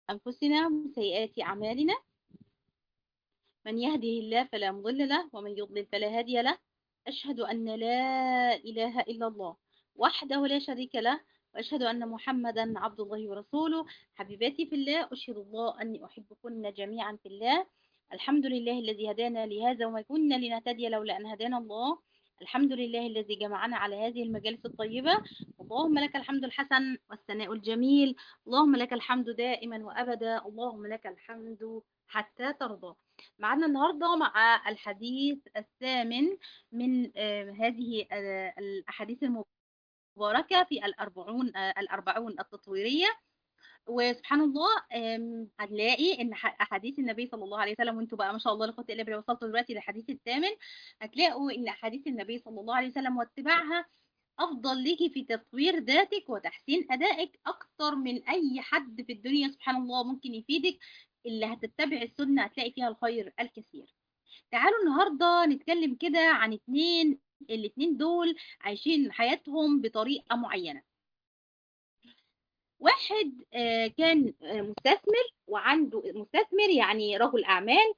أنفسنا ومن سيئات أعمالنا من يهده الله فلا مضل له ومن يضلل فلا هادي له أشهد أن لا إله إلا الله وحده لا شريك له وأشهد أن محمدا عبد الله ورسوله حبيباتي في الله أشهد الله أني أحبكن جميعا في الله الحمد لله الذي هدانا لهذا وما كنا لنهتدي لولا أن هدانا الله الحمد لله الذي جمعنا على هذه المجالس الطيبة اللهم لك الحمد الحسن والثناء الجميل اللهم لك الحمد دائما وأبدا اللهم لك الحمد حتى ترضى معنا النهاردة مع الحديث الثامن من آه، هذه آه، الأحاديث المباركة في الأربعون آه، الأربعون التطويرية وسبحان الله آم، هتلاقي ان ح- احاديث النبي صلى الله عليه وسلم وانتوا بقى ما شاء الله لا قوه الا بالله وصلتوا دلوقتي للحديث الثامن هتلاقوا ان احاديث النبي صلى الله عليه وسلم واتباعها افضل ليكي في تطوير ذاتك وتحسين ادائك اكتر من اي حد في الدنيا سبحان الله ممكن يفيدك اللي هتتبع السنه هتلاقي فيها الخير الكثير تعالوا النهارده نتكلم كده عن اتنين الاتنين دول عايشين حياتهم بطريقه معينه واحد آه، كان آه، مستثمر وعنده مستثمر يعني رجل اعمال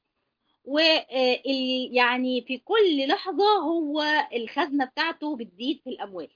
ويعني في كل لحظة هو الخزنة بتاعته بتزيد في الأموال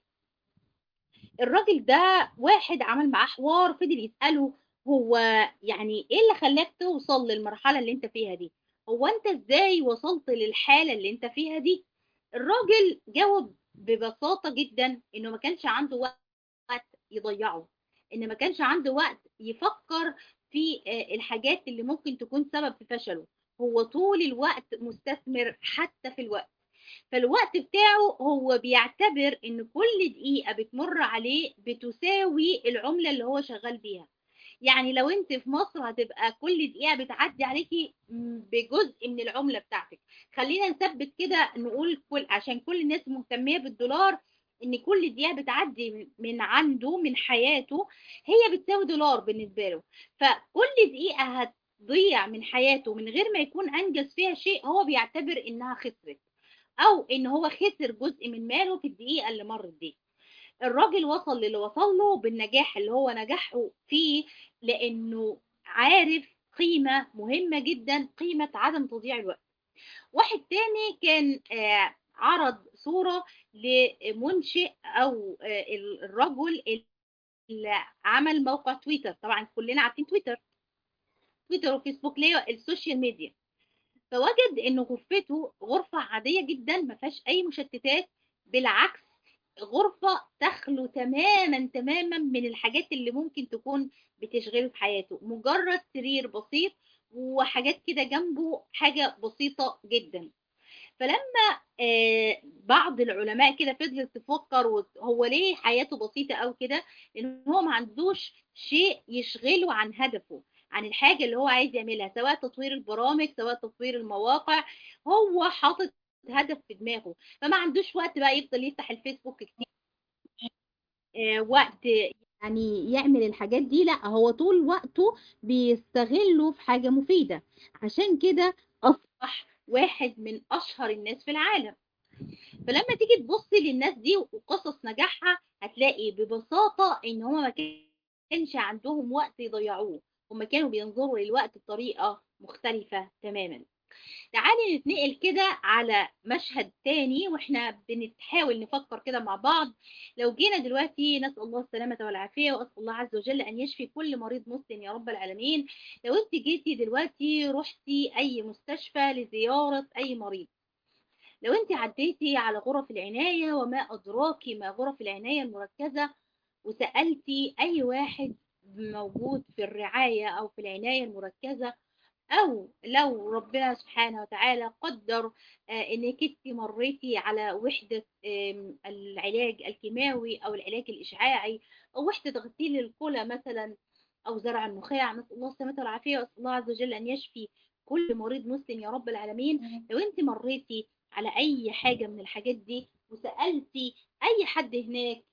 الراجل ده واحد عمل معاه حوار فضل يسأله هو يعني ايه اللي خلاك توصل للمرحلة اللي انت فيها دي هو انت ازاي وصلت للحالة اللي انت فيها دي الراجل جاوب ببساطة جدا انه ما كانش عنده وقت يضيعه ان ما كانش عنده وقت يفكر في آه، الحاجات اللي ممكن تكون سبب في فشله هو طول الوقت مستثمر حتى في الوقت فالوقت بتاعه هو بيعتبر ان كل دقيقة بتمر عليه بتساوي العملة اللي هو شغال بيها يعني لو انت في مصر هتبقى كل دقيقة بتعدي عليكي م، بجزء من العملة بتاعتك خلينا نثبت كده نقول كل عشان كل الناس مهتمية بالدولار ان كل دقيقة بتعدي من عنده من حياته هي بتساوي دولار بالنسبة له فكل دقيقة هتضيع من حياته من غير ما يكون انجز فيها شيء هو بيعتبر انها خسرت او ان هو خسر جزء من ماله في الدقيقة اللي مرت دي الراجل وصل للي وصل له بالنجاح اللي هو نجحه فيه لانه عارف قيمة مهمة جدا قيمة عدم تضييع الوقت واحد تاني كان آه، عرض صورة لمنشئ او آه، الرجل اللي عمل موقع تويتر طبعا كلنا عارفين تويتر تويتر وفيسبوك ليه السوشيال ميديا فوجد ان غرفته غرفة عادية جدا ما فيهاش اي مشتتات بالعكس غرفة تخلو تماما تماما من الحاجات اللي ممكن تكون بتشغله في حياته مجرد سرير بسيط وحاجات كده جنبه حاجة بسيطة جدا فلما آه، بعض العلماء كده فضلت تفكر وت- هو ليه حياته بسيطة أو كده لأن هو ما عندوش شيء يشغله عن هدفه عن الحاجة اللي هو عايز يعملها سواء تطوير البرامج سواء تطوير المواقع هو حاطط هدف في دماغه فما عندوش وقت بقى يفضل يفتح الفيسبوك كتير آه، وقت يعني يعمل الحاجات دي لا هو طول وقته بيستغله في حاجة مفيدة عشان كده أصبح واحد من أشهر الناس في العالم فلما تيجي تبصي للناس دي وقصص نجاحها هتلاقي ببساطة ان هما ما كانش عندهم وقت يضيعوه هما كانوا بينظروا للوقت بطريقة مختلفة تماما تعالي نتنقل كده على مشهد تاني واحنا بنحاول نفكر كده مع بعض لو جينا دلوقتي نسأل الله السلامة والعافية وأسأل الله عز وجل أن يشفي كل مريض مسلم يا رب العالمين لو انت جيتي دلوقتي رحتي أي مستشفى لزيارة أي مريض لو انت عديتي على غرف العناية وما أدراكي ما غرف العناية المركزة وسألتي أي واحد موجود في الرعاية أو في العناية المركزة أو لو ربنا سبحانه وتعالى قدر آه، إنك انت مريتي على وحدة آم، العلاج الكيماوي أو العلاج الإشعاعي أو وحدة غسيل الكلى مثلا أو زرع النخاع نسأل الله السلامة والعافية وأسأل الله عز وجل أن يشفي كل مريض مسلم يا رب العالمين لو انت مريتي على اي حاجة من الحاجات دي وسألتي اي حد هناك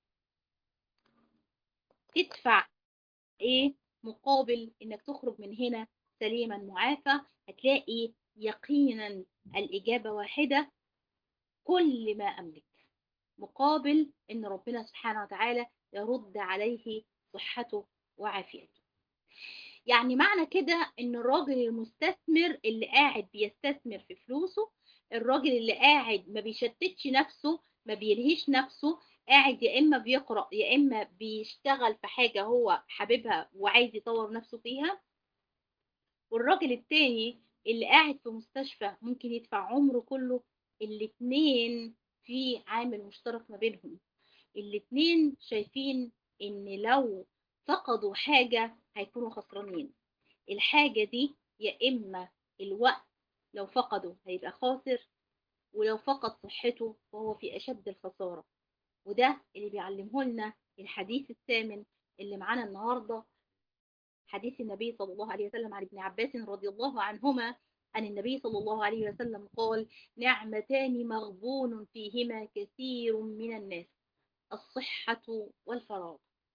تدفع ايه مقابل انك تخرج من هنا سليما معافى هتلاقي يقينا الاجابة واحدة كل ما املك مقابل ان ربنا سبحانه وتعالى يرد عليه صحته وعافيته يعني معنى كده ان الراجل المستثمر اللي قاعد بيستثمر في فلوسه الراجل اللي قاعد ما بيشتتش نفسه ما بيلهيش نفسه قاعد يا اما بيقرأ يا اما بيشتغل في حاجة هو حاببها وعايز يطور نفسه فيها والراجل التاني اللي قاعد في مستشفى ممكن يدفع عمره كله الاتنين في عامل مشترك ما بينهم الاتنين شايفين ان لو فقدوا حاجة هيكونوا خسرانين الحاجة دي يا اما الوقت لو فقده هيبقى خاسر ولو فقد صحته فهو في اشد الخسارة وده اللي بيعلمه لنا الحديث الثامن اللي معانا النهارده حديث النبي صلى الله عليه وسلم عن ابن عباس رضي الله عنهما عن النبي صلى الله عليه وسلم قال نعمتان مغبون فيهما كثير من الناس الصحة والفراغ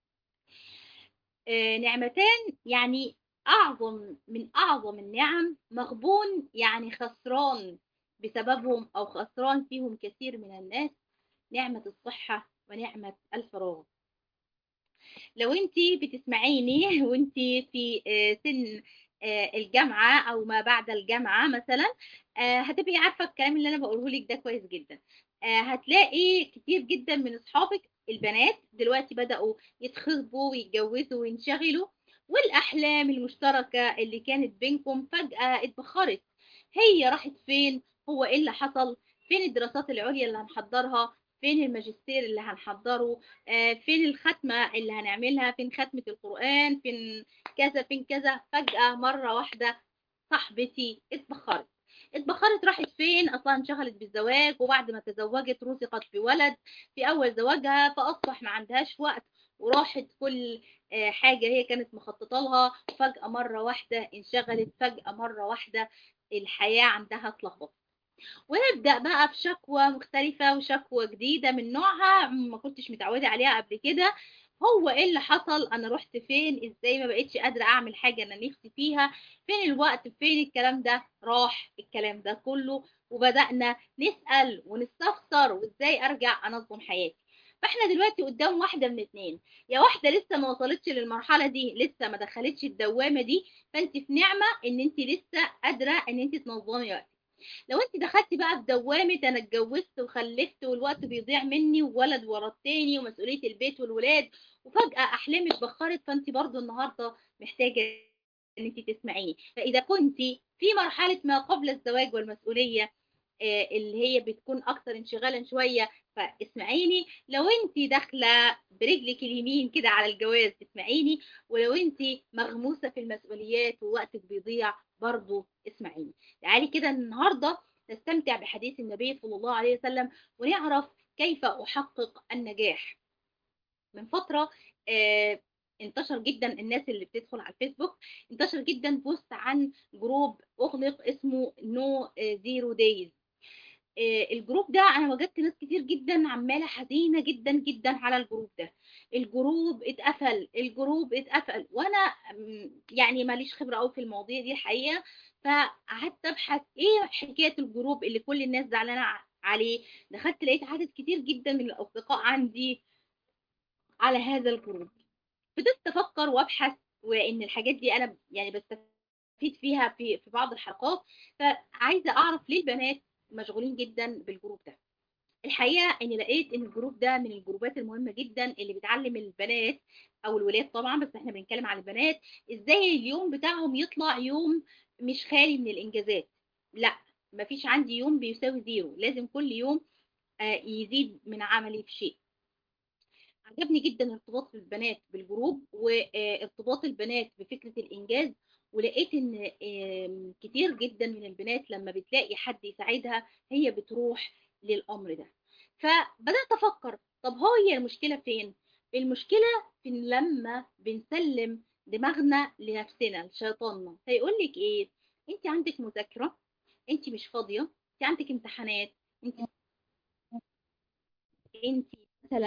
آه نعمتان يعني أعظم من أعظم النعم مغبون يعني خسران بسببهم أو خسران فيهم كثير من الناس نعمة الصحة ونعمة الفراغ لو انت بتسمعيني وانت في سن الجامعة او ما بعد الجامعة مثلا هتبقي عارفة الكلام اللي انا بقوله لك ده كويس جدا هتلاقي كتير جدا من اصحابك البنات دلوقتي بدأوا يتخطبوا ويتجوزوا وينشغلوا والاحلام المشتركة اللي كانت بينكم فجأة اتبخرت هي راحت فين هو ايه اللي حصل فين الدراسات العليا اللي هنحضرها فين الماجستير اللي هنحضره آه فين الختمة اللي هنعملها فين ختمة القرآن فين كذا فين كذا فجأة مرة واحدة صاحبتي اتبخرت اتبخرت راحت فين اصلا انشغلت بالزواج وبعد ما تزوجت رزقت بولد في اول زواجها فاصبح ما عندهاش وقت وراحت كل آه حاجة هي كانت مخططة لها فجأة مرة واحدة انشغلت فجأة مرة واحدة الحياة عندها اتلخبطت ونبدأ بقى في شكوى مختلفة وشكوى جديدة من نوعها ما كنتش متعودة عليها قبل كده هو ايه اللي حصل انا رحت فين ازاي ما بقتش قادرة اعمل حاجة انا نفسي فيها فين الوقت فين الكلام ده راح الكلام ده كله وبدأنا نسأل ونستفسر وازاي ارجع انظم حياتي فاحنا دلوقتي قدام واحدة من اتنين يا واحدة لسه ما وصلتش للمرحلة دي لسه ما دخلتش الدوامة دي فانت في نعمة ان انت لسه قادرة ان انت تنظمي وقتك لو انت دخلتي بقى في دوامة انا اتجوزت وخلفت والوقت بيضيع مني وولد ورا التاني ومسؤولية البيت والولاد وفجأة احلامك بخرت فانت برضو النهاردة محتاجة ان انت تسمعيني فاذا كنت في مرحلة ما قبل الزواج والمسؤولية اللي هي بتكون اكثر انشغالا شوية فاسمعيني لو انت داخلة برجلك اليمين كده على الجواز اسمعيني ولو انت مغموسة في المسؤوليات ووقتك بيضيع برضو اسمعيني تعالي كده النهاردة نستمتع بحديث النبي صلى الله عليه وسلم ونعرف كيف أحقق النجاح من فترة آه انتشر جدا الناس اللي بتدخل على الفيسبوك انتشر جدا بوست عن جروب اغلق اسمه نو زيرو دايز الجروب ده انا وجدت ناس كتير جدا عماله حزينه جدا جدا على الجروب ده الجروب اتقفل الجروب اتقفل وانا يعني ماليش خبره قوي في المواضيع دي الحقيقه فقعدت ابحث ايه حكايه الجروب اللي كل الناس زعلانه عليه دخلت لقيت عدد كتير جدا من الاصدقاء عندي على هذا الجروب فضلت افكر وابحث وان الحاجات دي انا يعني بستفيد فيها في في بعض الحلقات فعايزه اعرف ليه البنات مشغولين جدا بالجروب ده الحقيقه اني لقيت ان الجروب ده من الجروبات المهمه جدا اللي بتعلم البنات او الولاد طبعا بس احنا بنتكلم عن البنات ازاي اليوم بتاعهم يطلع يوم مش خالي من الانجازات لا مفيش عندي يوم بيساوي زيرو لازم كل يوم يزيد من عملي في شيء عجبني جدا ارتباط البنات بالجروب وارتباط البنات بفكرة الإنجاز ولقيت ان كتير جدا من البنات لما بتلاقي حد يساعدها هي بتروح للأمر ده فبدأت أفكر طب هو هي المشكلة فين؟ المشكلة في لما بنسلم دماغنا لنفسنا لشيطاننا فيقول لك ايه انت عندك مذاكرة انت مش فاضية انت عندك امتحانات انت انت مثلا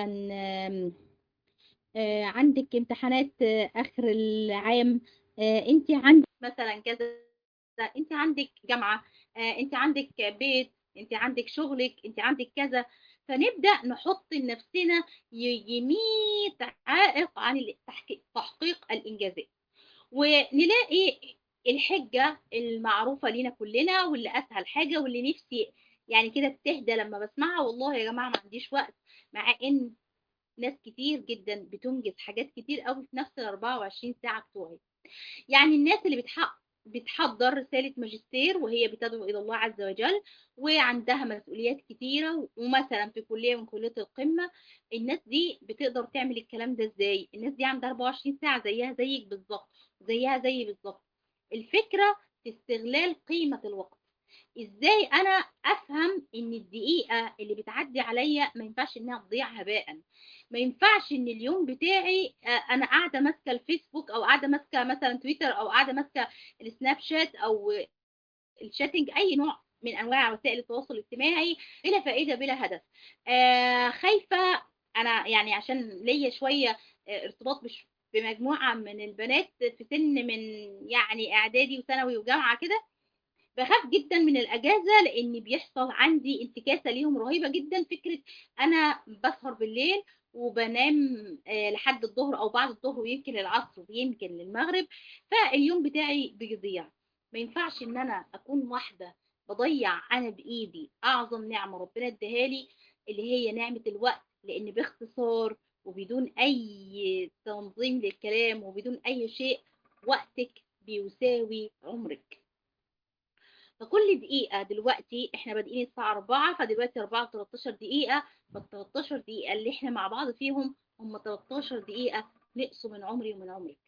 عندك امتحانات اخر العام انت عندك مثلا كذا انت عندك جامعة انت عندك بيت انت عندك شغلك انت عندك كذا فنبدأ نحط لنفسنا يميت عائق عن تحقيق الإنجازات ونلاقي الحجة المعروفة لينا كلنا واللي أسهل حاجة واللي نفسي يعني كده بتهدى لما بسمعها والله يا جماعة ما عنديش وقت مع إن ناس كتير جدا بتنجز حاجات كتير قوي في نفس ال 24 ساعة بتوعي يعني الناس اللي بتحقق بتحضر رسالة ماجستير وهي بتدعو إلى الله عز وجل وعندها مسؤوليات كتيرة ومثلا في كلية من كليات القمة الناس دي بتقدر تعمل الكلام ده ازاي الناس دي عندها 24 ساعة زيها زيك بالظبط زيها زي بالظبط الفكرة في استغلال قيمة الوقت ازاي انا افهم ان الدقيقة اللي بتعدي عليا ما ينفعش انها تضيع هباء ما ينفعش ان اليوم بتاعي انا قاعدة ماسكة الفيسبوك او قاعدة ماسكة مثلا تويتر او قاعدة ماسكة السناب شات او الشاتنج اي نوع من انواع وسائل التواصل الاجتماعي بلا فائدة بلا هدف آه خايفة انا يعني عشان ليا شوية ارتباط مش بمجموعة من البنات في سن من يعني اعدادي وثانوي وجامعة كده بخاف جدا من الاجازه لان بيحصل عندي انتكاسه ليهم رهيبه جدا فكره انا بسهر بالليل وبنام لحد الظهر او بعد الظهر ويمكن العصر ويمكن للمغرب فاليوم بتاعي بيضيع ما ينفعش ان انا اكون واحده بضيع انا بايدي اعظم نعمه ربنا اداها لي اللي هي نعمه الوقت لان باختصار وبدون اي تنظيم للكلام وبدون اي شيء وقتك بيساوي عمرك فكل دقيقة دلوقتي احنا بادئين الساعة 4 فدلوقتي 4 13 دقيقة فال 13 دقيقة اللي احنا مع بعض فيهم هم 13 دقيقة نقصوا من عمري ومن عمرك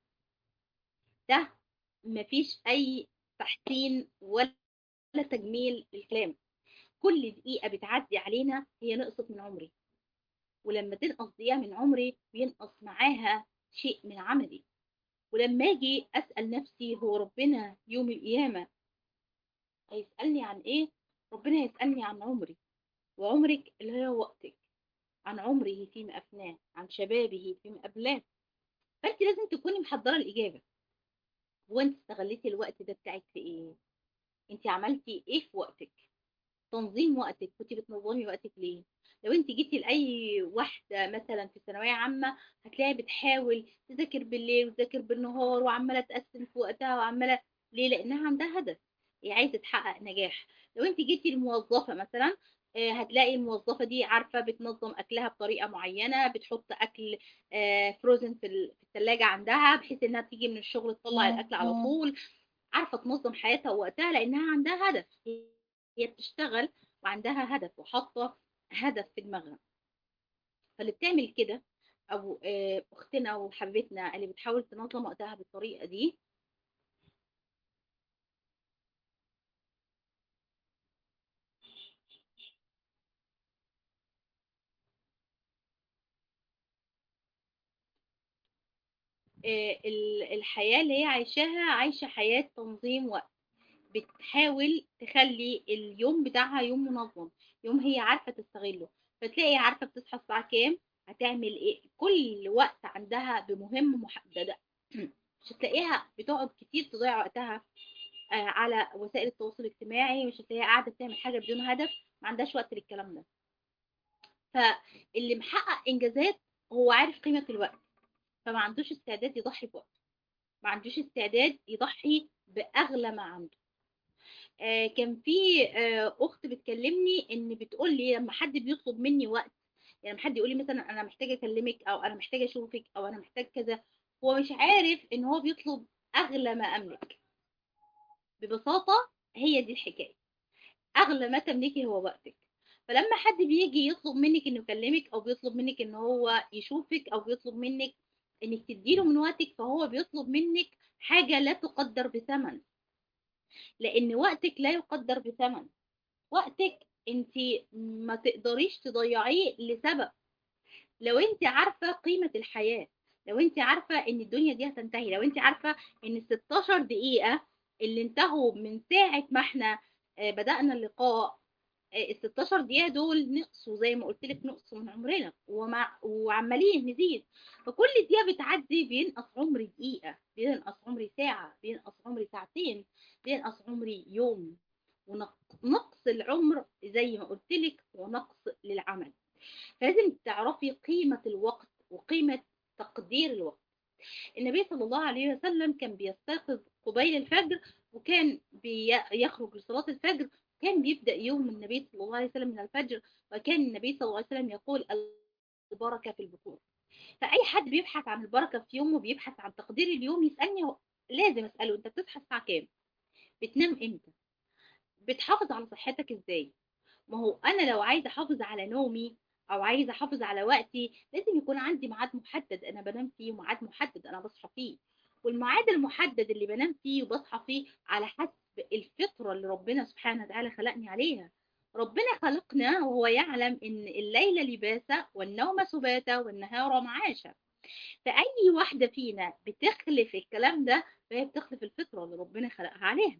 ده مفيش أي تحسين ولا تجميل للكلام كل دقيقة بتعدي علينا هي نقصت من عمري ولما تنقص دقيقة من عمري بينقص معاها شيء من عملي ولما اجي اسأل نفسي هو ربنا يوم القيامة هيسألني عن ايه ربنا هيسألني عن عمري وعمرك اللي هو وقتك عن عمره فيما أفناه عن شبابه فيما أبلاه فأنت لازم تكوني محضرة الإجابة هو أنت استغلتي الوقت ده بتاعك في إيه أنت عملتي إيه في وقتك تنظيم وقتك كنت بتنظمي وقتك ليه لو انت جيتي لاي واحده مثلا في ثانويه عامه هتلاقيها بتحاول تذاكر بالليل وتذاكر بالنهار وعماله تقسم في وقتها وعماله ليه لانها عندها هدف هي عايزه تحقق نجاح لو انت جيتي لموظفه مثلا هتلاقي الموظفة دي عارفة بتنظم أكلها بطريقة معينة بتحط أكل فروزن في الثلاجة عندها بحيث إنها تيجي من الشغل تطلع الأكل على طول عارفة تنظم حياتها ووقتها لأنها عندها هدف هي بتشتغل وعندها هدف وحاطة هدف في دماغها فاللي بتعمل كده أو أختنا وحبيبتنا اللي بتحاول تنظم وقتها بالطريقة دي الحياة اللي هي عايشاها عايشة حياة تنظيم وقت بتحاول تخلي اليوم بتاعها يوم منظم يوم هي عارفة تستغله فتلاقي عارفة بتصحى الساعة كام هتعمل ايه كل وقت عندها بمهمة محددة مش هتلاقيها بتقعد كتير تضيع وقتها على وسائل التواصل الاجتماعي مش هتلاقيها قاعدة بتعمل حاجة بدون هدف ما عندهاش وقت للكلام ده فاللي محقق انجازات هو عارف قيمة الوقت فما عندوش استعداد يضحي بوقته ما عندوش استعداد يضحي بأغلى ما عنده آه كان في آه أخت بتكلمني إن بتقول لي لما حد بيطلب مني وقت يعني حد يقول لي مثلا أنا محتاجة أكلمك أو أنا محتاجة أشوفك أو أنا محتاج كذا هو مش عارف إن هو بيطلب أغلى ما أملك ببساطة هي دي الحكاية أغلى ما تملكي هو وقتك فلما حد بيجي يطلب منك إنه يكلمك أو بيطلب منك إن هو يشوفك أو بيطلب منك انك تديله من وقتك فهو بيطلب منك حاجة لا تقدر بثمن لان وقتك لا يقدر بثمن وقتك انت ما تقدريش تضيعيه لسبب لو انت عارفة قيمة الحياة لو انت عارفة ان الدنيا دي هتنتهي لو انت عارفة ان ال 16 دقيقة اللي انتهوا من ساعة ما احنا بدأنا اللقاء ال 16 دقيقة دول نقصوا زي ما قلت لك نقصوا من عمرنا ومع وعمالين نزيد فكل دقيقة بتعدي بينقص عمري دقيقة بينقص عمري ساعة بينقص عمري ساعتين بينقص عمري يوم ونقص العمر زي ما قلت لك ونقص للعمل فلازم تعرفي قيمة الوقت وقيمة تقدير الوقت النبي صلى الله عليه وسلم كان بيستيقظ قبيل الفجر وكان بيخرج لصلاة الفجر كان بيبدأ يوم النبي صلى الله عليه وسلم من الفجر وكان النبي صلى الله عليه وسلم يقول البركة في البكور فأي حد بيبحث عن البركة في يومه بيبحث عن تقدير اليوم يسألني لازم أسأله أنت بتصحى الساعة كام بتنام إمتى بتحافظ على صحتك إزاي ما هو أنا لو عايزة أحافظ على نومي أو عايزة أحافظ على وقتي لازم يكون عندي ميعاد محدد أنا بنام فيه وميعاد محدد أنا بصحى فيه والميعاد المحدد اللي بنام فيه وبصحى فيه على حسب الفطرة اللي ربنا سبحانه وتعالى خلقني عليها ربنا خلقنا وهو يعلم ان الليل لباسا والنوم سباتا والنهار معاشا فأي واحدة فينا بتخلف الكلام ده فهي بتخلف الفطرة اللي ربنا خلقها عليها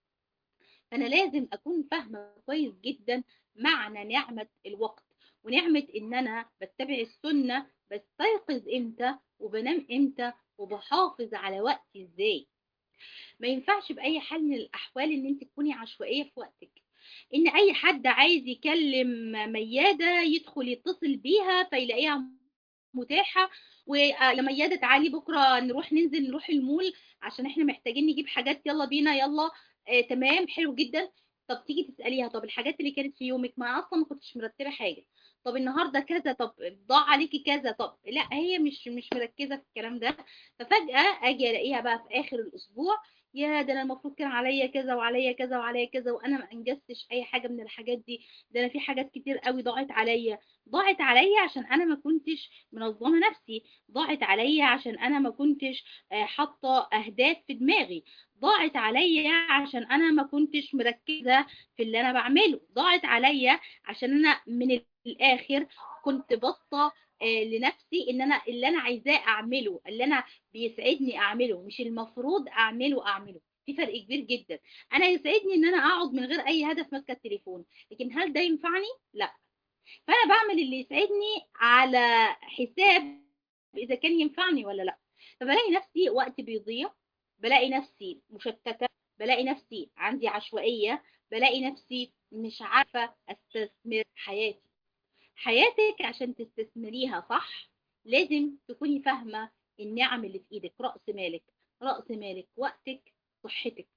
فأنا لازم أكون فاهمة كويس جدا معنى نعمة الوقت ونعمة إن أنا بتبع السنة بستيقظ إمتى وبنام إمتى وبحافظ على وقتي إزاي ما ينفعش بأي حال من الأحوال إن أنت تكوني عشوائية في وقتك إن أي حد عايز يكلم ميادة يدخل يتصل بيها فيلاقيها متاحة ولميادة تعالي بكرة نروح ننزل نروح المول عشان احنا محتاجين نجيب حاجات يلا بينا يلا آه تمام حلو جدا طب تيجي تسأليها طب الحاجات اللي كانت في يومك ما أصلا ما كنتش مرتبة حاجة طب النهارده كذا طب ضاع عليكي كذا طب لا هي مش مش مركزه في الكلام ده ففجاه اجي الاقيها بقى في اخر الاسبوع يا ده انا المفروض كان عليا كذا وعليا كذا وعليا كذا وانا ما انجزتش اي حاجه من الحاجات دي ده انا في حاجات كتير قوي ضاعت عليا ضاعت عليا عشان انا ما كنتش منظمه نفسي ضاعت عليا عشان انا ما كنتش حاطه اهداف في دماغي ضاعت عليا عشان انا ما كنتش مركزه في اللي انا بعمله ضاعت عليا عشان انا من الاخر كنت باصه لنفسي ان انا اللي انا عايزاه اعمله اللي انا بيسعدني اعمله مش المفروض اعمله اعمله في فرق كبير جدا انا يسعدني ان انا اقعد من غير اي هدف ماسكه التليفون لكن هل ده ينفعني لا فانا بعمل اللي يسعدني على حساب اذا كان ينفعني ولا لا فبلاقي نفسي وقت بيضيع بلاقي نفسي مشتته بلاقي نفسي عندي عشوائيه بلاقي نفسي مش عارفه استثمر حياتي حياتك عشان تستثمريها صح لازم تكوني فاهمة النعم اللي في ايدك رأس مالك رأس مالك وقتك صحتك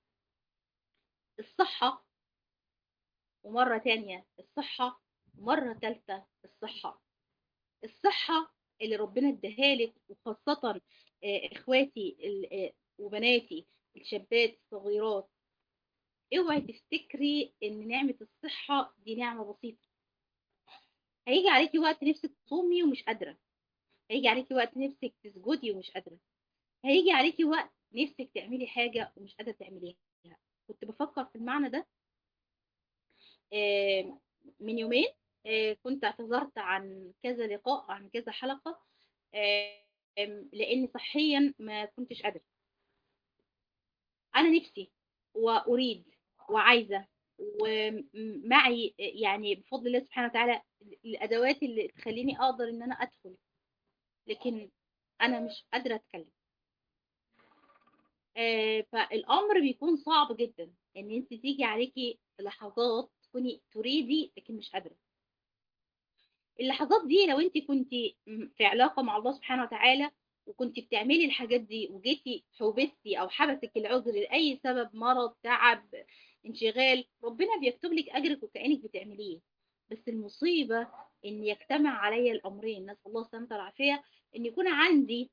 الصحة ومرة تانية الصحة ومرة تالتة الصحة الصحة اللي ربنا اداهالك وخاصة اخواتي وبناتي الشابات الصغيرات اوعي تفتكري ان نعمة الصحة دي نعمة بسيطة هيجي عليكي وقت نفسك تصومي ومش قادرة هيجي عليكي وقت نفسك تسجدي ومش قادرة هيجي عليكي وقت نفسك تعملي حاجة ومش قادرة تعمليها كنت بفكر في المعنى ده من يومين كنت اعتذرت عن كذا لقاء عن كذا حلقة لأن صحيا ما كنتش قادرة أنا نفسي وأريد وعايزة ومعي يعني بفضل الله سبحانه وتعالى الادوات اللي تخليني اقدر ان انا ادخل لكن انا مش قادره اتكلم آه فالامر بيكون صعب جدا ان انت تيجي عليكي لحظات تكوني تريدي لكن مش قادره اللحظات دي لو انت كنت في علاقه مع الله سبحانه وتعالى وكنت بتعملي الحاجات دي وجيتي حوبستي او حبسك العذر لاي سبب مرض تعب انشغال ربنا بيكتب لك اجرك وكانك بتعمليه بس المصيبه ان يجتمع عليا الامرين نسال الله السلامه والعافيه ان يكون عندي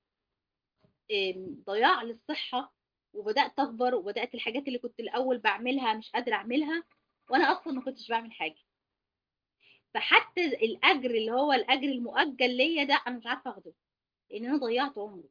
ضياع للصحه وبدات اكبر وبدات الحاجات اللي كنت الاول بعملها مش قادره اعملها وانا اصلا ما كنتش بعمل حاجه فحتى الاجر اللي هو الاجر المؤجل ليا ده انا مش عارفه اخده لان انا ضيعت عمري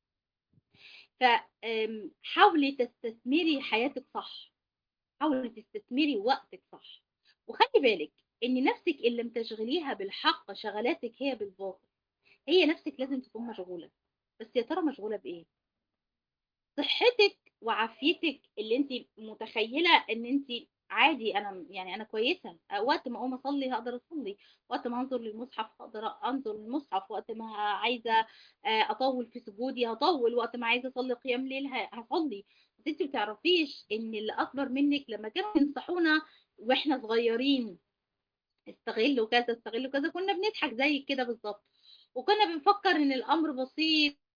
فحاولي تستثمري حياتك صح حاولي تستثمري وقتك صح وخلي بالك ان نفسك اللي متشغليها بالحق شغلاتك هي بالباطل هي نفسك لازم تكون مشغوله بس يا ترى مشغوله بايه صحتك وعافيتك اللي انت متخيله ان انت عادي انا يعني انا كويسه وقت ما اقوم اصلي هقدر اصلي وقت ما انظر للمصحف هقدر انظر للمصحف وقت ما عايزه اطول في سجودي هطول وقت ما عايزه اصلي قيام ليل هصلي بس انت بتعرفيش ان اللي اكبر منك لما كانوا ينصحونا واحنا صغيرين استغلوا كذا استغلوا كذا كنا بنضحك زي كده بالظبط وكنا بنفكر ان الامر بسيط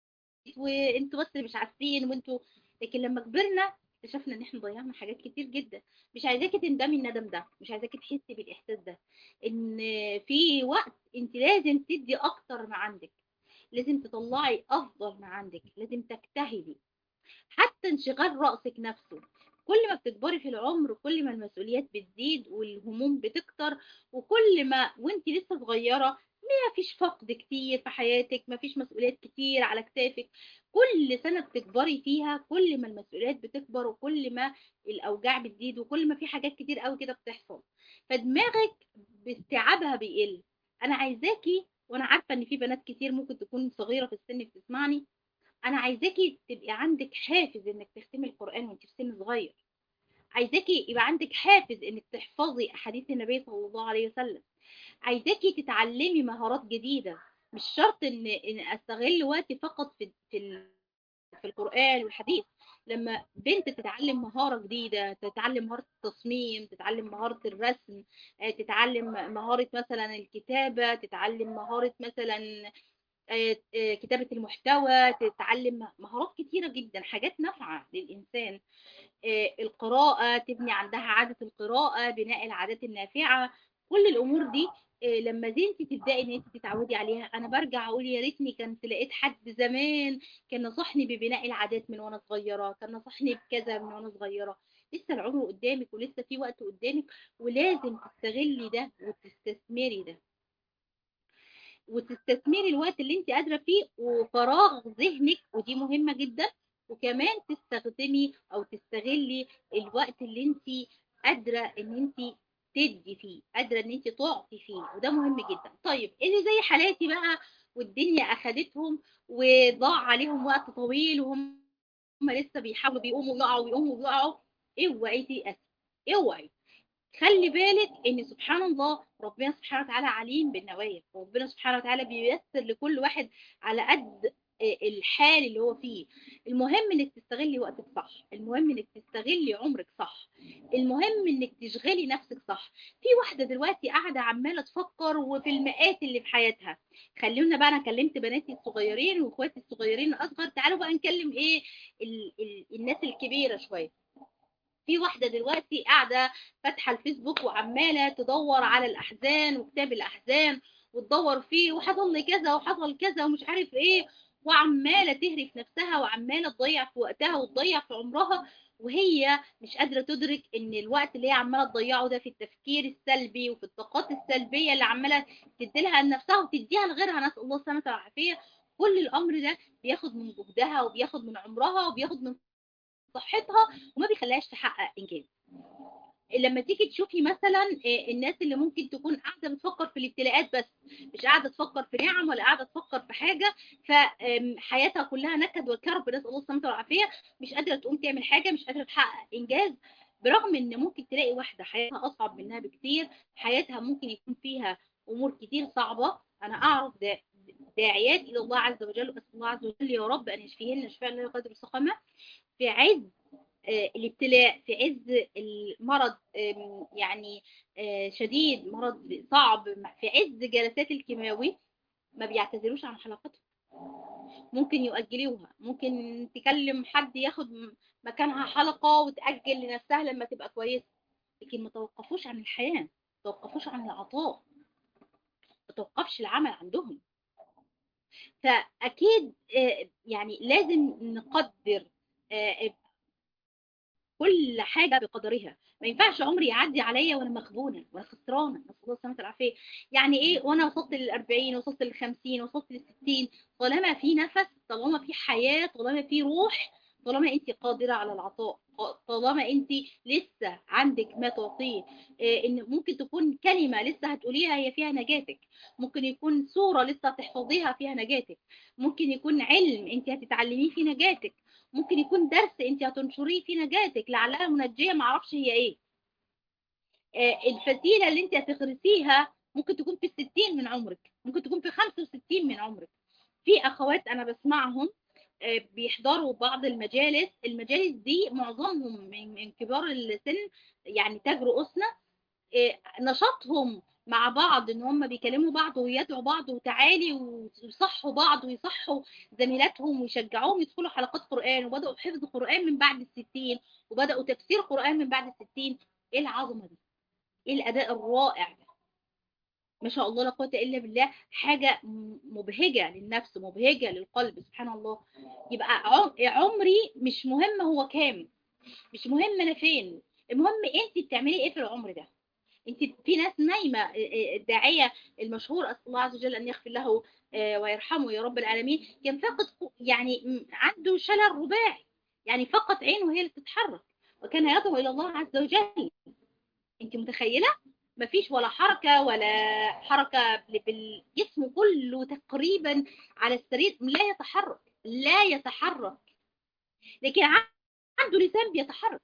وانتوا بس اللي مش عارفين وانتوا لكن لما كبرنا اكتشفنا ان احنا ضيعنا حاجات كتير جدا مش عايزاكي تندمي الندم ده مش عايزاكي تحسي بالاحساس ده ان في وقت انت لازم تدي اكتر ما عندك لازم تطلعي افضل ما عندك لازم تجتهدي حتى انشغال رأسك نفسه كل ما بتكبري في العمر كل ما المسؤوليات بتزيد والهموم بتكتر وكل ما وانت لسه صغيرة ما فيش فقد كتير في حياتك ما فيش مسؤوليات كتير على كتافك كل سنة بتكبري فيها كل ما المسؤوليات بتكبر وكل ما الأوجاع بتزيد وكل ما في حاجات كتير قوي كده بتحصل فدماغك باستيعابها بيقل أنا عايزاكي وأنا عارفة إن في بنات كتير ممكن تكون صغيرة في السن بتسمعني انا عايزاكي تبقي عندك حافز انك تختمي القران وانت في سن صغير عايزاكي يبقى عندك حافز انك تحفظي احاديث النبي صلى الله عليه وسلم عايزاكي تتعلمي مهارات جديده مش شرط ان ان استغل وقتي فقط في في في القران والحديث لما بنت تتعلم مهارة جديدة تتعلم مهارة التصميم تتعلم مهارة الرسم تتعلم مهارة مثلا الكتابة تتعلم مهارة مثلا كتابة المحتوى تتعلم مهارات كتيرة جدا حاجات نافعة للإنسان القراءة تبني عندها عادة القراءة بناء العادات النافعة كل الأمور دي لما زي انت تبداي ان انت تتعودي عليها انا برجع اقول يا ريتني كنت لقيت حد زمان كان نصحني ببناء العادات من وانا صغيره كان نصحني بكذا من وانا صغيره لسه العمر قدامك ولسه في وقت قدامك ولازم تستغلي ده وتستثمري ده وتستثمري الوقت اللي انت قادره فيه وفراغ ذهنك ودي مهمه جدا وكمان تستخدمي او تستغلي الوقت اللي انت قادره ان انت تدي فيه قادره ان انت تعطي فيه وده مهم جدا طيب اللي زي حالاتي بقى والدنيا اخدتهم وضاع عليهم وقت طويل وهم هم لسه بيحاولوا بيقوموا ويقعوا ويقوموا ويقعوا اوعي تيأسي اوعي خلي بالك ان سبحان الله ربنا سبحانه وتعالى عليم بالنوايا وربنا سبحانه وتعالى بييسر لكل واحد على قد الحال اللي هو فيه المهم انك تستغلي وقتك صح المهم انك تستغلي عمرك صح المهم انك تشغلي نفسك صح في واحدة دلوقتي قاعدة عمالة تفكر وفي المئات اللي في حياتها خلونا بقى انا كلمت بناتي الصغيرين واخواتي الصغيرين الاصغر تعالوا بقى نكلم ايه ال ال الناس الكبيرة شوية في واحدة دلوقتي قاعدة فاتحة الفيسبوك وعمالة تدور على الأحزان وكتاب الأحزان وتدور فيه وحصل لي كذا وحصل كذا ومش عارف ايه وعمالة تهري في نفسها وعمالة تضيع في وقتها وتضيع في عمرها وهي مش قادرة تدرك ان الوقت اللي هي عمالة تضيعه ده في التفكير السلبي وفي الطاقات السلبية اللي عمالة تديلها لنفسها وتديها لغيرها نسأل الله السلامة والعافية كل الأمر ده بياخد من جهدها وبياخد من عمرها وبياخد من صحتها وما بيخليهاش تحقق إنجاز لما تيجي تشوفي مثلا الناس اللي ممكن تكون قاعده بتفكر في الابتلاءات بس مش قاعده تفكر في نعم ولا قاعده تفكر في حاجه فحياتها كلها نكد وكرب نسال الله السلامه والعافيه مش قادره تقوم تعمل حاجه مش قادره تحقق انجاز برغم ان ممكن تلاقي واحده حياتها اصعب منها بكتير حياتها ممكن يكون فيها امور كتير صعبه انا اعرف ده داعيات الى الله عز وجل واسال الله عز وجل يا رب ان يشفيهن شفاء لا يقدر السقامه في عز الابتلاء في عز المرض يعني شديد مرض صعب في عز جلسات الكيماوي ما بيعتذروش عن حلقتهم ممكن يؤجلوها ممكن تكلم حد ياخد مكانها حلقة وتأجل لنفسها لما تبقى كويسة لكن ما توقفوش عن الحياة ما توقفوش عن العطاء ما توقفش العمل عندهم فأكيد يعني لازم نقدر كل حاجة بقدرها ما ينفعش عمري يعدي عليا وانا مخبونة وانا خسرانة نسأل الله السلامة والعافية يعني ايه وانا وصلت للأربعين وصلت للخمسين وصلت للستين طالما في نفس طالما في حياة طالما في روح طالما انت قادرة على العطاء طالما انت لسه عندك ما تعطيه إيه ان ممكن تكون كلمة لسه هتقوليها هي فيها نجاتك ممكن يكون صورة لسه هتحفظيها فيها نجاتك ممكن يكون علم انت هتتعلميه في نجاتك ممكن يكون درس انت هتنشريه في نجاتك لعلها منجية معرفش هي ايه آه الفتيلة اللي انت هتغرسيها ممكن تكون في الستين من عمرك ممكن تكون في خمسة وستين من عمرك في اخوات انا بسمعهم آه بيحضروا بعض المجالس المجالس دي معظمهم من كبار السن يعني تاج رؤوسنا آه نشاطهم مع بعض ان هم بيكلموا بعض ويدعوا بعض وتعالي ويصحوا بعض ويصحوا زميلاتهم ويشجعوهم يدخلوا حلقات قرآن وبدأوا حفظ قرآن من بعد الستين وبدأوا تفسير قرآن من بعد الستين ايه العظمة دي ايه الاداء الرائع ده ما شاء الله لا قوه الا بالله حاجه مبهجه للنفس مبهجه للقلب سبحان الله يبقى عمري مش مهم هو كام مش مهم انا فين المهم انت بتعملي ايه في العمر ده انت في ناس نايمه الداعيه المشهور اسال الله عز وجل ان يغفر له ويرحمه يا رب العالمين كان فقط يعني عنده شلل رباعي يعني فقط عينه هي اللي بتتحرك وكان يدعو الى الله عز وجل انت متخيله مفيش ولا حركة ولا حركة بالجسم كله تقريبا على السرير لا يتحرك لا يتحرك لكن عنده لسان بيتحرك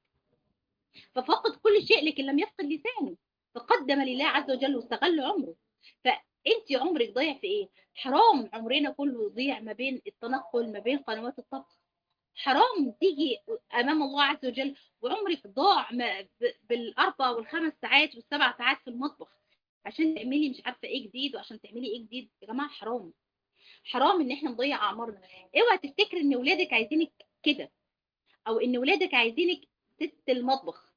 ففقد كل شيء لكن لم يفقد لسانه فقدم لله عز وجل واستغل عمره فانت عمرك ضيع في ايه حرام عمرنا كله يضيع ما بين التنقل ما بين قنوات الطبخ حرام تيجي امام الله عز وجل وعمرك ضاع بالاربع والخمس ساعات والسبع ساعات في المطبخ عشان تعملي مش عارفه ايه جديد وعشان تعملي ايه جديد يا جماعه حرام حرام ان احنا نضيع اعمارنا اوعى تفتكري ان ولادك عايزينك كده او ان ولادك عايزينك ست المطبخ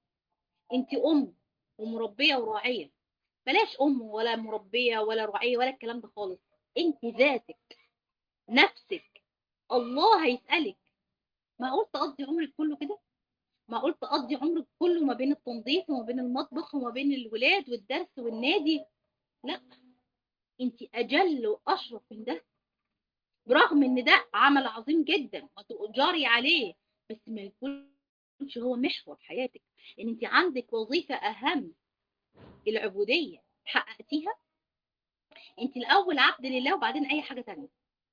انت ام ومربيه وراعيه بلاش ام ولا مربيه ولا راعيه ولا الكلام ده خالص انت ذاتك نفسك الله هيسالك معقول تقضي عمرك كله كده معقول تقضي عمرك كله ما بين التنظيف وما بين المطبخ وما بين الولاد والدرس والنادي لا انت اجل واشرف من ده برغم ان ده عمل عظيم جدا وتؤجري عليه بس ما يكونش هو محور حياتك ان انت عندك وظيفة اهم العبودية حققتيها انت الاول عبد لله وبعدين اي حاجة تانية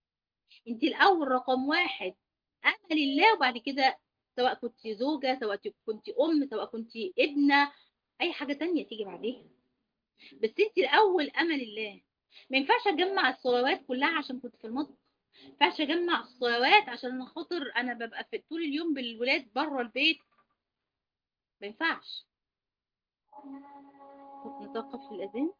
انت الاول رقم واحد امل الله وبعد كده سواء كنت زوجة سواء كنت ام سواء كنت ابنة اي حاجة تانية تيجي بعديها بس انت الاول امل الله ما ينفعش اجمع الصلوات كلها عشان كنت في المطبخ ما ينفعش اجمع الصلوات عشان خاطر انا ببقى في طول اليوم بالولاد بره البيت ما ينفعش نتوقف في الاذان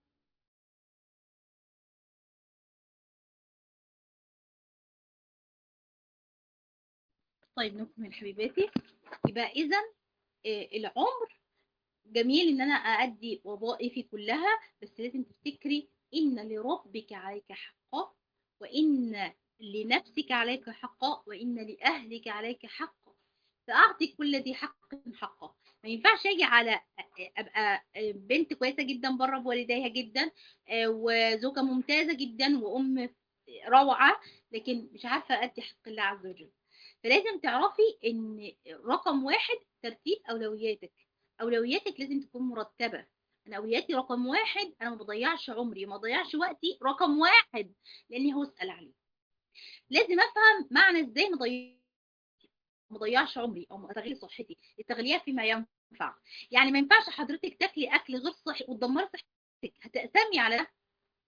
طيب نكمل حبيباتي يبقى اذا العمر جميل ان انا اادي وظائفي كلها بس لازم تفتكري ان لربك عليك حقا وان لنفسك عليك حقا وان لاهلك عليك حقا فاعطي كل ذي حق حقه ما ينفعش اجي على ابقى بنت كويسه جدا بره بوالديها جدا وزوجه ممتازه جدا وام روعه لكن مش عارفه ادي حق الله عز وجل فلازم تعرفي ان رقم واحد ترتيب اولوياتك اولوياتك لازم تكون مرتبه انا اولوياتي رقم واحد انا ما بضيعش عمري ما بضيعش وقتي رقم واحد لاني هسال عليه لازم افهم معنى ازاي ما ما ضيعش عمري او ما استغل صحتي التغليه فيما ينفع يعني ما ينفعش حضرتك تاكلي اكل غير صحي وتدمري صحتك هتقسمي على ده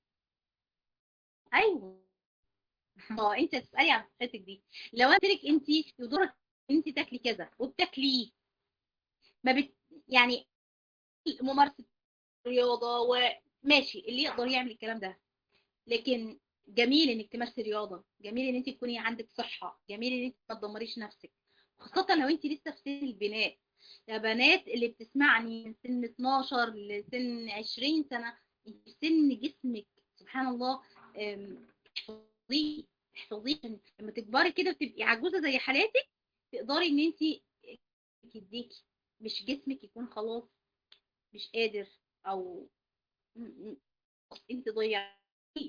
ايوه اه انت تسالي عن صحتك دي لو قلت لك انت يضرك انت تاكلي كذا وبتاكليه ما بت يعني ممارسه رياضه وماشي اللي يقدر يعمل الكلام ده لكن جميل انك تمارسي رياضه جميل ان انت تكوني عندك صحه جميل ان انت ما تدمريش نفسك خاصه لو انت لسه في سن البناء يا بنات اللي بتسمعني من سن 12 لسن 20 سنه انت في سن جسمك سبحان الله احفظيه احفظيه لما تكبري كده وتبقي عجوزه زي حالاتك تقدري ان انت تديكي مش جسمك يكون خلاص مش قادر او انت ضيعتيه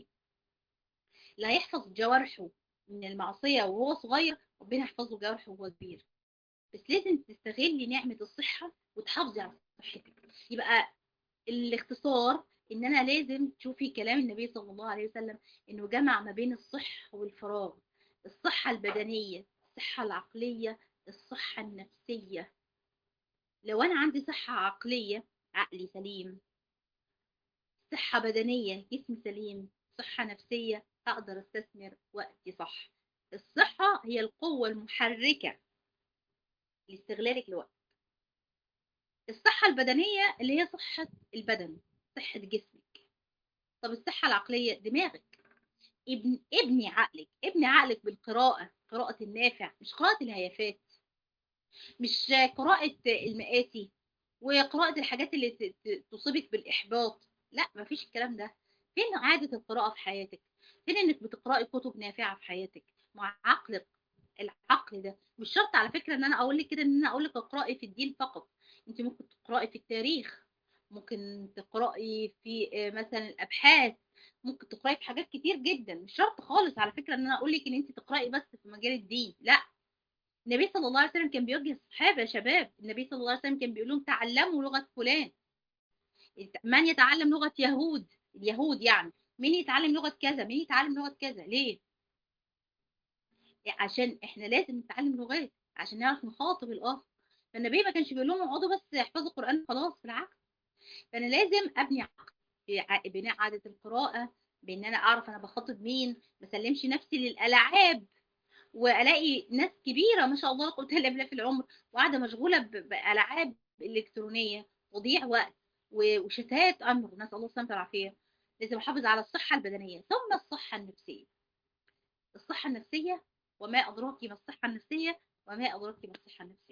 لا يحفظ جوارحه من المعصية وهو صغير ربنا يحفظه جوارحه وهو كبير بس لازم تستغلي نعمة الصحة وتحافظي على صحتك يبقى الاختصار ان انا لازم تشوفي كلام النبي صلى الله عليه وسلم انه جمع ما بين الصحة والفراغ الصحة البدنية الصحة العقلية الصحة النفسية لو انا عندي صحة عقلية عقلي سليم صحة بدنية جسم سليم صحة نفسية أقدر أستثمر وقتي صح الصحة هي القوة المحركة لاستغلالك لوقت الصحة البدنية اللي هي صحة البدن صحة جسمك طب الصحة العقلية دماغك ابن ابني عقلك ابني عقلك بالقراءة قراءة النافع مش قراءة الهيافات مش قراءة المآتي وقراءة الحاجات اللي ت- ت- تصيبك بالإحباط لا مفيش الكلام ده فين عادة القراءة في حياتك فين انك بتقرأي كتب نافعة في حياتك مع عقلك العقل ده مش شرط على فكرة ان انا اقول لك كده ان انا اقول لك اقرأي في الدين فقط انت ممكن تقرأي في التاريخ ممكن تقرأي في آه، مثلا الابحاث ممكن تقرأي في حاجات كتير جدا مش شرط خالص على فكرة ان انا اقول لك ان انت تقرأي بس في مجال الدين لا النبي صلى الله عليه وسلم كان بيوجه الصحابة يا شباب النبي صلى الله عليه وسلم كان بيقول لهم تعلموا لغة فلان من يتعلم لغة يهود اليهود يعني مين يتعلم لغة كذا مين يتعلم لغة كذا ليه عشان احنا لازم نتعلم لغات عشان نعرف نخاطب الاخر فالنبي ما كانش بيقول لهم اقعدوا بس احفظوا القرآن خلاص بالعكس فانا لازم ابني عقل بع- بناء عادة القراءة بان انا اعرف انا بخاطب مين ما اسلمش نفسي للالعاب والاقي ناس كبيره ما شاء الله لا قوه الا بالله في العمر وقاعده مشغوله ب- بالعاب الكترونيه وضيع وقت و- وشتات امر نسال الله السلامه والعافيه لازم احافظ على الصحه البدنيه ثم الصحه النفسيه الصحه النفسيه وما ادراك ما الصحه النفسيه وما ادراك ما الصحه النفسيه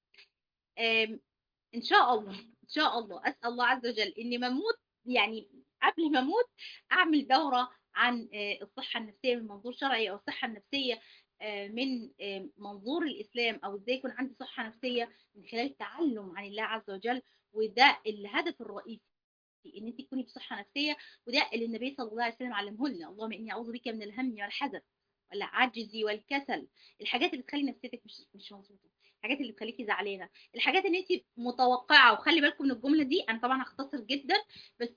آم، ان شاء الله ان شاء الله اسال الله عز وجل اني ما اموت يعني قبل ما اموت اعمل دوره عن آه، الصحه النفسيه من منظور شرعي او الصحه النفسيه آه، من آه، منظور الاسلام او ازاي يكون عندي صحه نفسيه من خلال التعلم عن الله عز وجل وده الهدف الرئيسي ان انت تكوني بصحه نفسيه وده اللي النبي صلى الله عليه وسلم علمه لنا اللهم اني اعوذ بك من الهم والحزن والعجز والكسل الحاجات اللي بتخلي نفسيتك مش مش مظبوطه الحاجات اللي بتخليكي زعلانه الحاجات اللي انت متوقعه وخلي بالكم من الجمله دي انا طبعا هختصر جدا بس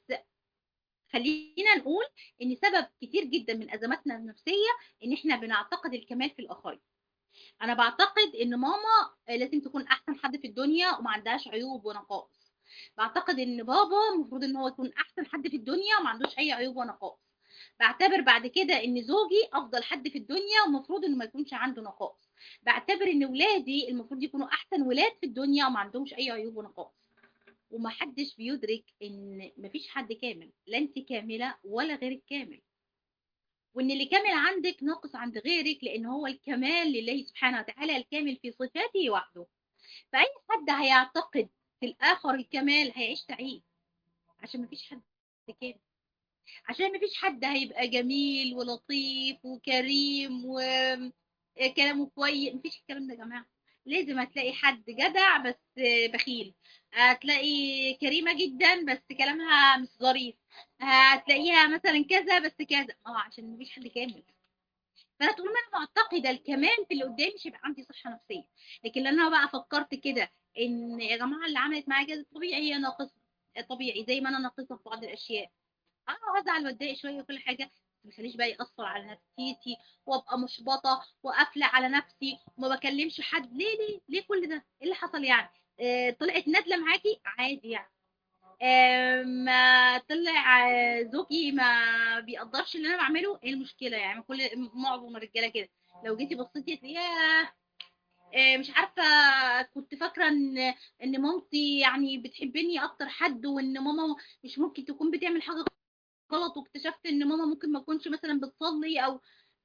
خلينا نقول ان سبب كتير جدا من ازماتنا النفسيه ان احنا بنعتقد الكمال في الاخرين انا بعتقد ان ماما لازم تكون احسن حد في الدنيا وما عندهاش عيوب ونقائص بعتقد ان بابا المفروض ان هو يكون احسن حد في الدنيا وما عندوش اي عيوب ونقائص بعتبر بعد كده ان زوجي افضل حد في الدنيا ومفروض انه ما يكونش عنده نقائص بعتبر ان ولادي المفروض يكونوا احسن ولاد في الدنيا وما عندهمش اي عيوب ونقائص ومحدش بيدرك ان مفيش حد كامل لا انت كامله ولا غيرك كامل وان اللي كامل عندك ناقص عند غيرك لان هو الكمال لله سبحانه وتعالى الكامل في صفاته وحده فاي حد هيعتقد في الاخر الكمال هيعيش سعيد عشان مفيش حد كامل عشان مفيش حد هيبقى جميل ولطيف وكريم وكلامه كويس مفيش الكلام ده يا جماعه لازم هتلاقي حد جدع بس بخيل هتلاقي كريمة جدا بس كلامها مش ظريف هتلاقيها مثلا كذا بس كذا اه عشان مفيش حد كامل فانا طول ما انا معتقده الكمال في اللي قدامي مش هيبقى عندي صحه نفسيه لكن لو انا بقى فكرت كده ان يا جماعه اللي عملت معايا كده طبيعي هي ناقصه طبيعي زي ما انا ناقصه في بعض الاشياء اه هزعل واتضايق شويه وكل حاجه بس ما يخليش بقى ياثر على نفسيتي وابقى محبطه وقافله على نفسي وما بكلمش حد ليه ليه ليه كل ده ايه اللي حصل يعني آه طلعت نادله معاكي عادي يعني آه ما طلع آه، زوجي ما بيقدرش اللي انا بعمله ايه المشكله يعني كل معظم الرجاله كده لو جيتي بصيتي تلاقيها آه، مش عارفه كنت فاكره ان ان مامتي يعني بتحبني اكتر حد وان ماما مش ممكن تكون بتعمل حاجه غلط واكتشفت ان ماما ممكن ما تكونش مثلا بتصلي او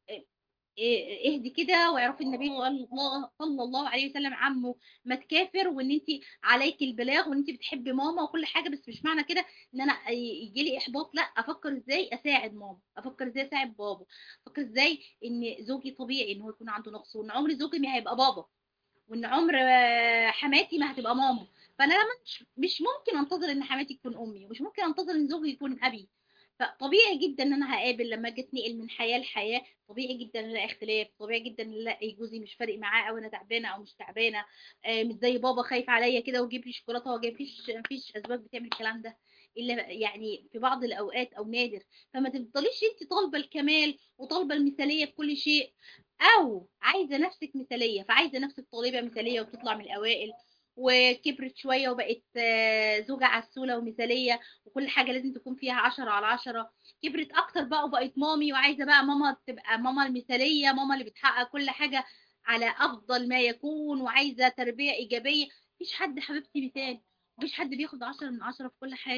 إيه- اهدي كده واعرفي النبي الله صلى الله عليه وسلم عمه ما تكافر وان انت عليك البلاغ وان انت بتحبي ماما وكل حاجه بس مش معنى كده ان انا يجي لي احباط لا افكر ازاي اساعد ماما افكر ازاي اساعد بابا افكر ازاي ان زوجي طبيعي ان هو يكون عنده نقص وان عمر زوجي ما هيبقى بابا وان عمر آه، حماتي ما هتبقى ماما فانا لما مش مش ممكن انتظر ان حماتي تكون امي ومش ممكن انتظر ان زوجي يكون ابي فطبيعي جدا ان انا هقابل لما اجي اتنقل من حياه لحياه طبيعي جدا ان الاقي اختلاف طبيعي جدا ان الاقي جوزي مش فارق معاه او انا تعبانه او مش تعبانه آه، مش زي بابا خايف عليا كده ويجيب لي شوكولاته وجاي مفيش مفيش ازواج بتعمل الكلام ده الا يعني في بعض الاوقات او نادر فما تفضليش انت طالبه الكمال وطالبه المثاليه في كل شيء او عايزه نفسك مثاليه فعايزه نفسك طالبه مثاليه وبتطلع من الاوائل وكبرت شويه وبقت آه، زوجه عسوله ومثاليه وكل حاجه لازم تكون فيها عشرة على عشرة كبرت اكتر بقى وبقت مامي وعايزه بقى ماما تبقى ماما المثاليه ماما اللي بتحقق كل حاجه على افضل ما يكون وعايزه تربيه ايجابيه مفيش حد حبيبتي مثال مفيش حد بياخد عشرة من عشرة في كل حاجه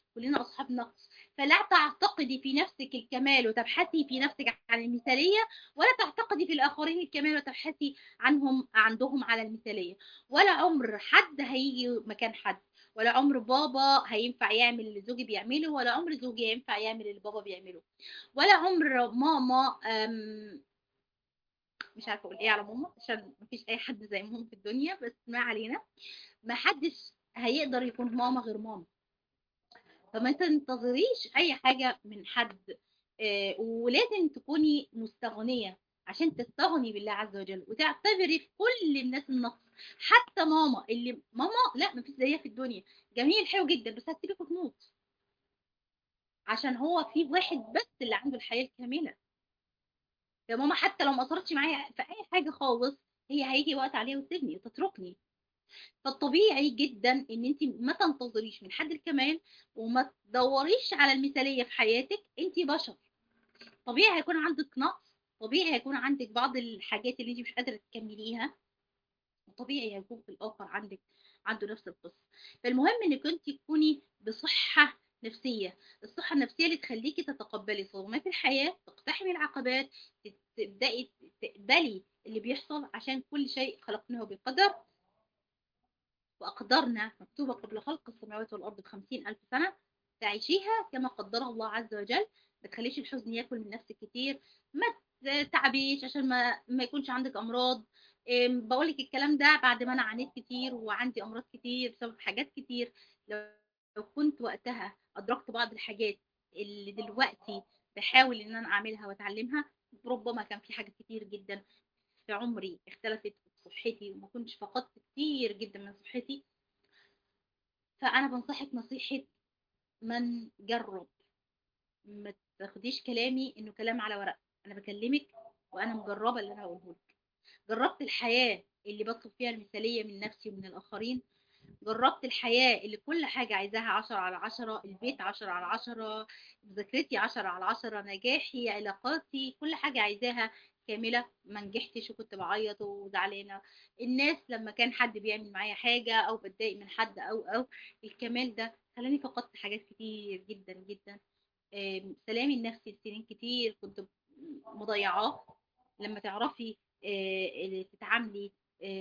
كلنا اصحاب نقص فلا تعتقدي في نفسك الكمال وتبحثي في نفسك عن المثاليه ولا تعتقدي في الاخرين الكمال وتبحثي عنهم عندهم على المثاليه ولا عمر حد هيجي مكان حد ولا عمر بابا هينفع يعمل اللي زوجي بيعمله ولا عمر زوجي ينفع يعمل اللي بابا بيعمله ولا عمر ماما أم مش عارفه اقول ايه على ماما عشان مفيش اي حد زي ماما في الدنيا بس ما علينا ما حدش هيقدر يكون ماما غير ماما فما تنتظريش اي حاجه من حد آه، ولازم تكوني مستغنيه عشان تستغني بالله عز وجل وتعتبري في كل الناس النقص حتى ماما اللي ماما لا مفيش زيها في الدنيا جميل حلو جدا بس هتسيبك وتموت عشان هو في واحد بس اللي عنده الحياه الكامله يا ماما حتى لو ما قصرتش معايا في اي حاجه خالص هي هيجي وقت عليها وتسيبني وتتركني فالطبيعي جدا ان انت ما تنتظريش من حد الكمال وما تدوريش على المثاليه في حياتك انت بشر طبيعي هيكون عندك نقص طبيعي هيكون عندك بعض الحاجات اللي انت مش قادره تكمليها وطبيعي هيكون في الاخر عندك عنده نفس القصه فالمهم انك انت تكوني بصحه نفسيه الصحه النفسيه اللي تخليكي تتقبلي صدمات الحياه تقتحمي العقبات تبداي تقبلي اللي بيحصل عشان كل شيء خلقناه بقدر وأقدرنا مكتوبة قبل خلق السماوات والأرض بخمسين ألف سنة تعيشيها كما قدرها الله عز وجل ما تخليش الحزن ياكل من نفسك كتير ما تعبيش عشان ما ما يكونش عندك أمراض بقول لك الكلام ده بعد ما أنا عانيت كتير وعندي أمراض كتير بسبب حاجات كتير لو كنت وقتها أدركت بعض الحاجات اللي دلوقتي بحاول إن أنا أعملها وأتعلمها ربما كان في حاجات كتير جدا في عمري اختلفت صحتي وما كنتش فقدت كتير جدا من صحتي فأنا بنصحك نصيحة من جرب ما تاخديش كلامي إنه كلام على ورق أنا بكلمك وأنا مجربة اللي أنا هقوله لك جربت الحياة اللي بطلب فيها المثالية من نفسي ومن الآخرين جربت الحياة اللي كل حاجة عايزاها عشرة على عشرة البيت عشرة على عشرة مذاكرتي عشرة على عشرة نجاحي علاقاتي كل حاجة عايزاها كاملة ما نجحتش وكنت بعيط وزعلانة الناس لما كان حد بيعمل معايا حاجة أو بتضايق من حد أو أو الكمال ده خلاني فقدت حاجات كتير جدا جدا سلامي النفسي لسنين كتير كنت مضيعاه لما تعرفي تتعاملي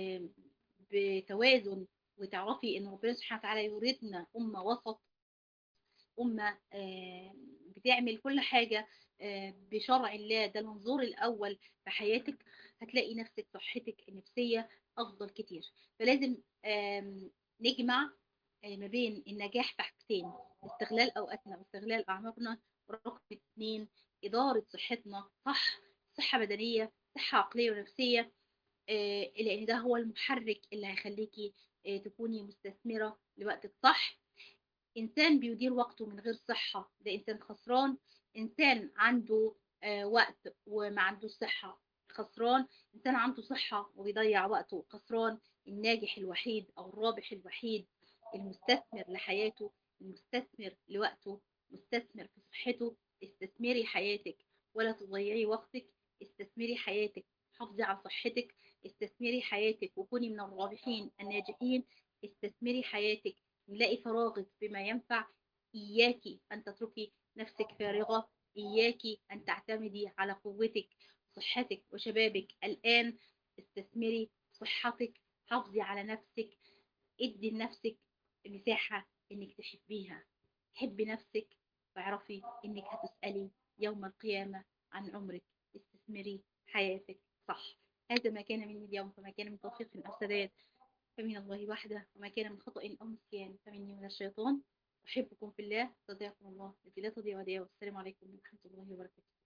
بتوازن وتعرفي ان ربنا سبحانه وتعالى يريدنا امه وسط امه بتعمل كل حاجه بشرع الله ده المنظور الأول في حياتك هتلاقي نفسك صحتك النفسية أفضل كتير فلازم نجمع ما بين النجاح في حاجتين استغلال أوقاتنا واستغلال أعمارنا رقم اثنين إدارة صحتنا صح صحة بدنية صحة عقلية ونفسية لأن ده هو المحرك اللي هيخليكي تكوني مستثمرة لوقتك صح إنسان بيدير وقته من غير صحة ده إنسان خسران إنسان عنده وقت وما عندوش صحة خسران إنسان عنده صحة وبيضيع وقته خسران الناجح الوحيد أو الرابح الوحيد المستثمر لحياته المستثمر لوقته مستثمر في صحته استثمري حياتك ولا تضيعي وقتك استثمري حياتك حافظي على صحتك استثمري حياتك وكوني من الرابحين الناجحين استثمري حياتك ملاقي فراغك بما ينفع إياكي أن تتركي نفسك فارغة إياكي أن تعتمدي على قوتك صحتك وشبابك الآن استثمري صحتك حافظي على نفسك ادي لنفسك مساحة انك تحبيها حبي نفسك واعرفي انك هتسألي يوم القيامة عن عمرك استثمري حياتك صح هذا ما كان مني اليوم فما كان من توفيق أو سداد فمن الله وحده وما كان من خطأ أو نسيان فمني من الشيطان أحبكم في الله استودعكم الله التي لا تضيع وديعه والسلام عليكم ورحمة الله وبركاته